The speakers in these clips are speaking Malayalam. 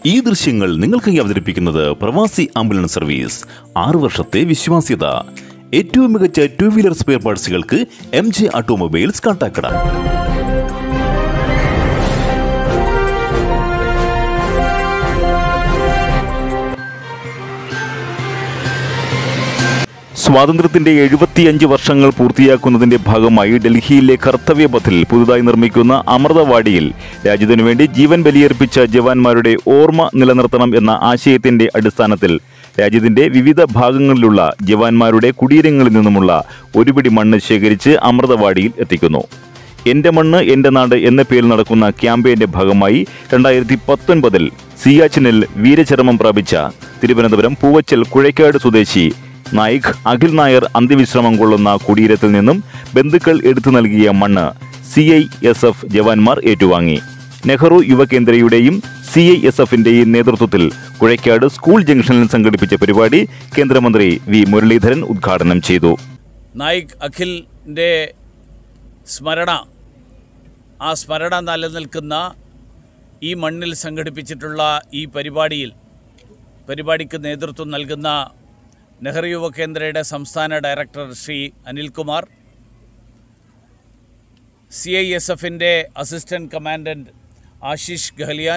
ഈ ദൃശ്യങ്ങൾ നിങ്ങൾക്കായി അവതരിപ്പിക്കുന്നത് പ്രവാസി ആംബുലൻസ് സർവീസ് ആറു വർഷത്തെ വിശ്വാസ്യത ഏറ്റവും മികച്ച ടു വീലർ സ്പെയർ പാർട്സുകൾക്ക് എം ജെ ഓട്ടോമൊബൈൽസ് കാട്ടാക്കട സ്വാതന്ത്ര്യത്തിന്റെ എഴുപത്തിയഞ്ച് വർഷങ്ങൾ പൂർത്തിയാക്കുന്നതിന്റെ ഭാഗമായി ഡൽഹിയിലെ കർത്തവ്യപഥിൽ പുതുതായി നിർമ്മിക്കുന്ന അമൃതവാടിയിൽ രാജ്യത്തിനു വേണ്ടി ജീവൻ ബലിയർപ്പിച്ച ജവാന്മാരുടെ ഓർമ്മ നിലനിർത്തണം എന്ന ആശയത്തിന്റെ അടിസ്ഥാനത്തിൽ രാജ്യത്തിന്റെ വിവിധ ഭാഗങ്ങളിലുള്ള ജവാന്മാരുടെ കുടീരങ്ങളിൽ നിന്നുമുള്ള ഒരുപിടി മണ്ണ് ശേഖരിച്ച് അമൃതവാടിയിൽ എത്തിക്കുന്നു എന്റെ മണ്ണ് എന്റെ നാട് എന്ന പേരിൽ നടക്കുന്ന ക്യാമ്പയിന്റെ ഭാഗമായി രണ്ടായിരത്തി പത്തൊൻപതിൽ സിയാച്ചിനിൽ വീരചരമം പ്രാപിച്ച തിരുവനന്തപുരം പൂവച്ചൽ കുഴയ്ക്കാട് സ്വദേശി നായിക് അഖിൽ നായർ അന്ത്യവിശ്രമം കൊള്ളുന്ന കുടീരത്തിൽ നിന്നും ബന്ധുക്കൾ എടുത്തു നൽകിയ മണ്ണ് സി ഐ എസ് എഫ് ജവാന്മാർ ഏറ്റുവാങ്ങി നെഹ്റു യുവകേന്ദ്രയുടെയും സി ഐ എസ് എഫിന്റെയും നേതൃത്വത്തിൽ കുഴയ്ക്കാട് സ്കൂൾ ജംഗ്ഷനിൽ സംഘടിപ്പിച്ച പരിപാടി കേന്ദ്രമന്ത്രി വി മുരളീധരൻ ഉദ്ഘാടനം ചെയ്തു നായിക് അഖിലിൻ്റെ സ്മരണ ആ സ്മരണ നിലനിൽക്കുന്ന ഈ മണ്ണിൽ സംഘടിപ്പിച്ചിട്ടുള്ള ഈ പരിപാടിയിൽ പരിപാടിക്ക് നേതൃത്വം നൽകുന്ന നെഹ്റു യുവകേന്ദ്രയുടെ സംസ്ഥാന director Shri Anilkumar C I S എഫിൻ്റെ അസിസ്റ്റൻറ്റ് കമാൻഡൻറ്റ് ആശിഷ് ഗഹലിയാൻ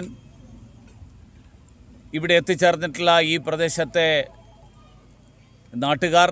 ഇവിടെ എത്തിച്ചേർന്നിട്ടുള്ള ഈ പ്രദേശത്തെ നാട്ടുകാർ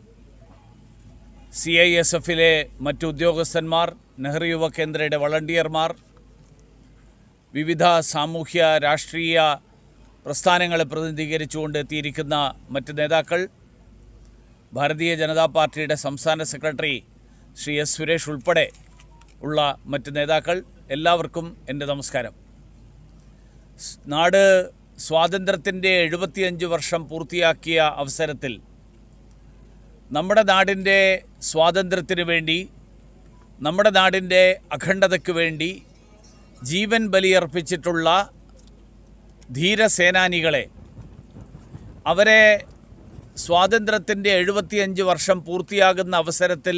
സി ഐ എസ് എഫിലെ മറ്റു ഉദ്യോഗസ്ഥന്മാർ നെഹ്റു യുവ കേന്ദ്രയുടെ വളണ്ടിയർമാർ വിവിധ സാമൂഹ്യ രാഷ്ട്രീയ പ്രസ്ഥാനങ്ങളെ പ്രതിനിധീകരിച്ചുകൊണ്ട് എത്തിയിരിക്കുന്ന മറ്റ് നേതാക്കൾ ഭാരതീയ ജനതാ പാർട്ടിയുടെ സംസ്ഥാന സെക്രട്ടറി ശ്രീ എസ് സുരേഷ് ഉൾപ്പെടെ ഉള്ള മറ്റ് നേതാക്കൾ എല്ലാവർക്കും എൻ്റെ നമസ്കാരം സ് നാട് സ്വാതന്ത്ര്യത്തിൻ്റെ എഴുപത്തിയഞ്ച് വർഷം പൂർത്തിയാക്കിയ അവസരത്തിൽ നമ്മുടെ നാടിൻ്റെ സ്വാതന്ത്ര്യത്തിന് വേണ്ടി നമ്മുടെ നാടിൻ്റെ അഖണ്ഡതയ്ക്ക് വേണ്ടി ജീവൻ ബലിയർപ്പിച്ചിട്ടുള്ള ധീരസേനാനികളെ അവരെ സ്വാതന്ത്ര്യത്തിൻ്റെ എഴുപത്തിയഞ്ച് വർഷം പൂർത്തിയാകുന്ന അവസരത്തിൽ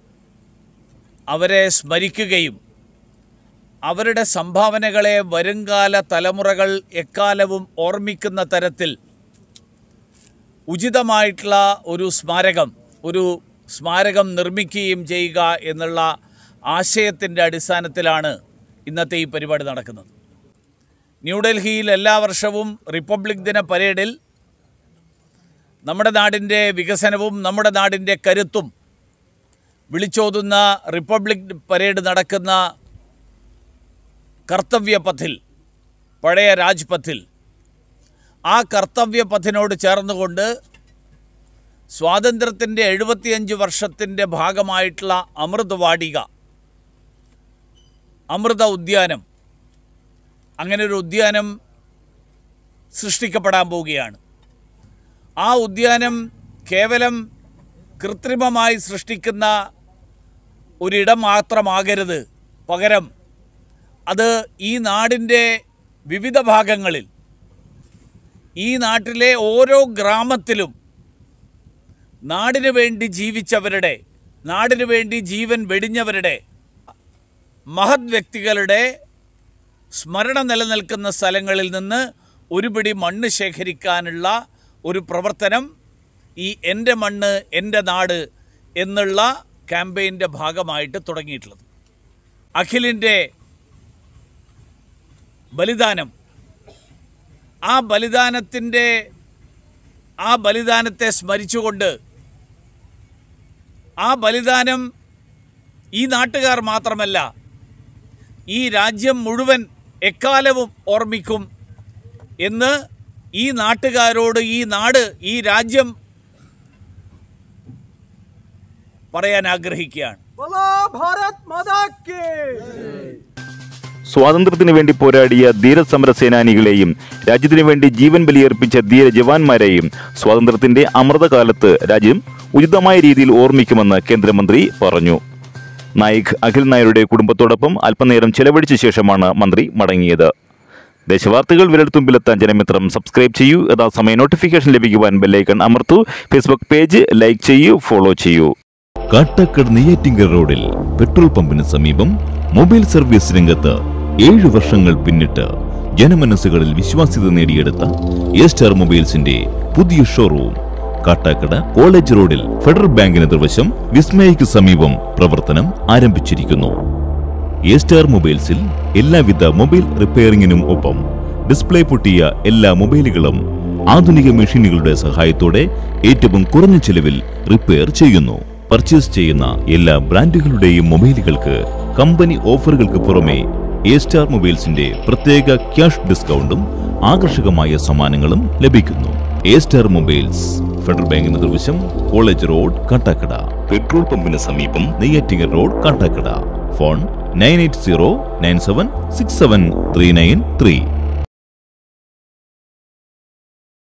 അവരെ സ്മരിക്കുകയും അവരുടെ സംഭാവനകളെ വരുംകാല തലമുറകൾ എക്കാലവും ഓർമ്മിക്കുന്ന തരത്തിൽ ഉചിതമായിട്ടുള്ള ഒരു സ്മാരകം ഒരു സ്മാരകം നിർമ്മിക്കുകയും ചെയ്യുക എന്നുള്ള ആശയത്തിൻ്റെ അടിസ്ഥാനത്തിലാണ് ഇന്നത്തെ ഈ പരിപാടി നടക്കുന്നത് ന്യൂഡൽഹിയിൽ എല്ലാ വർഷവും റിപ്പബ്ലിക് ദിന പരേഡിൽ നമ്മുടെ നാടിൻ്റെ വികസനവും നമ്മുടെ നാടിൻ്റെ കരുത്തും വിളിച്ചോതുന്ന റിപ്പബ്ലിക് പരേഡ് നടക്കുന്ന കർത്തവ്യപഥിൽ പഴയ രാജ്പഥിൽ ആ കർത്തവ്യപഥിനോട് ചേർന്നുകൊണ്ട് സ്വാതന്ത്ര്യത്തിൻ്റെ എഴുപത്തിയഞ്ച് വർഷത്തിൻ്റെ ഭാഗമായിട്ടുള്ള അമൃത് വാടിക അമൃത ഉദ്യാനം അങ്ങനെ ഒരു ഉദ്യാനം സൃഷ്ടിക്കപ്പെടാൻ പോവുകയാണ് ആ ഉദ്യാനം കേവലം കൃത്രിമമായി സൃഷ്ടിക്കുന്ന ഒരിടം മാത്രമാകരുത് പകരം അത് ഈ നാടിൻ്റെ വിവിധ ഭാഗങ്ങളിൽ ഈ നാട്ടിലെ ഓരോ ഗ്രാമത്തിലും നാടിനു വേണ്ടി ജീവിച്ചവരുടെ നാടിനു വേണ്ടി ജീവൻ വെടിഞ്ഞവരുടെ മഹത് വ്യക്തികളുടെ സ്മരണ നിലനിൽക്കുന്ന സ്ഥലങ്ങളിൽ നിന്ന് ഒരുപിടി മണ്ണ് ശേഖരിക്കാനുള്ള ഒരു പ്രവർത്തനം ഈ എൻ്റെ മണ്ണ് എൻ്റെ നാട് എന്നുള്ള ക്യാമ്പയിൻ്റെ ഭാഗമായിട്ട് തുടങ്ങിയിട്ടുള്ളത് അഖിലിൻ്റെ ബലിദാനം ആ ബലിദാനത്തിൻ്റെ ആ ബലിദാനത്തെ സ്മരിച്ചുകൊണ്ട് ആ ബലിദാനം ഈ നാട്ടുകാർ മാത്രമല്ല ഈ രാജ്യം മുഴുവൻ എക്കാലവും ഓർമ്മിക്കും എന്ന് ഈ നാട്ടുകാരോട് ഈ നാട് ഈ രാജ്യം പറയാൻ ആഗ്രഹിക്കുകയാണ് बोलो भारत माता की സ്വാതന്ത്ര്യത്തിന് വേണ്ടി പോരാടിയ ധീരസമര സേനാനികളെയും രാജ്യത്തിനു വേണ്ടി ജീവൻ ബലിയർപ്പിച്ച ധീര ജവാന്മാരെയും സ്വാതന്ത്ര്യത്തിന്റെ അമൃതകാലത്ത് രാജ്യം ഉചിതമായ രീതിയിൽ ഓർമ്മിക്കുമെന്ന് കേന്ദ്രമന്ത്രി പറഞ്ഞു നായിക് അഖിൽ നായരുടെ കുടുംബത്തോടൊപ്പം അല്പനേരം ചെലവഴിച്ച ശേഷമാണ് മന്ത്രി മടങ്ങിയത് ദേശവാർത്തകൾ വിരൽത്തുമ്പിലെത്താൻ ജനമിത്രം സബ്സ്ക്രൈബ് ചെയ്യൂ യഥാസമയം നോട്ടിഫിക്കേഷൻ ലഭിക്കുവാൻ ബെല്ലൈക്കൺ അമർത്തൂ ഫേസ്ബുക്ക് പേജ് ലൈക്ക് ചെയ്യൂ ഫോളോ ചെയ്യൂ കാട്ടക്കട് നെയ്യാറ്റിങ്കർ റോഡിൽ പെട്രോൾ പമ്പിന് സമീപം മൊബൈൽ സർവീസ് രംഗത്ത് ഏഴു വർഷങ്ങൾ പിന്നിട്ട് ജനമനസ്സുകളിൽ വിശ്വാസ്യത നേടിയെടുത്ത എ സ്റ്റാർ മൊബൈൽസിന്റെ പുതിയ ഷോറൂം കാട്ടാക്കട കോളേജ് റോഡിൽ ഫെഡറൽ ബാങ്കിന് നിർവശം വിസ്മയയ്ക്ക് സമീപം പ്രവർത്തനം ആരംഭിച്ചിരിക്കുന്നു എ സ്റ്റാർ മൊബൈൽസിൽ എല്ലാവിധ മൊബൈൽ റിപ്പയറിംഗിനും ഒപ്പം ഡിസ്പ്ലേ പൊട്ടിയ എല്ലാ മൊബൈലുകളും ആധുനിക മെഷീനുകളുടെ സഹായത്തോടെ ഏറ്റവും കുറഞ്ഞ ചെലവിൽ റിപ്പയർ ചെയ്യുന്നു പർച്ചേസ് ചെയ്യുന്ന എല്ലാ ബ്രാൻഡുകളുടെയും മൊബൈലുകൾക്ക് കമ്പനി ഓഫറുകൾക്ക് പുറമെ എ സ്റ്റാർ മൊബൈൽസിന്റെ പ്രത്യേക ക്യാഷ് ഡിസ്കൗണ്ടും ആകർഷകമായ സമ്മാനങ്ങളും ലഭിക്കുന്നു എ സ്റ്റാർ മൊബൈൽസ് ഫെഡറൽ ബാങ്കിന് നിർവശം കോളേജ് റോഡ് കാട്ടാക്കട പെട്രോൾ പമ്പിന് സമീപം Neyyattinkara road Kattakada phone nine eight zero nine seven six seven three nine three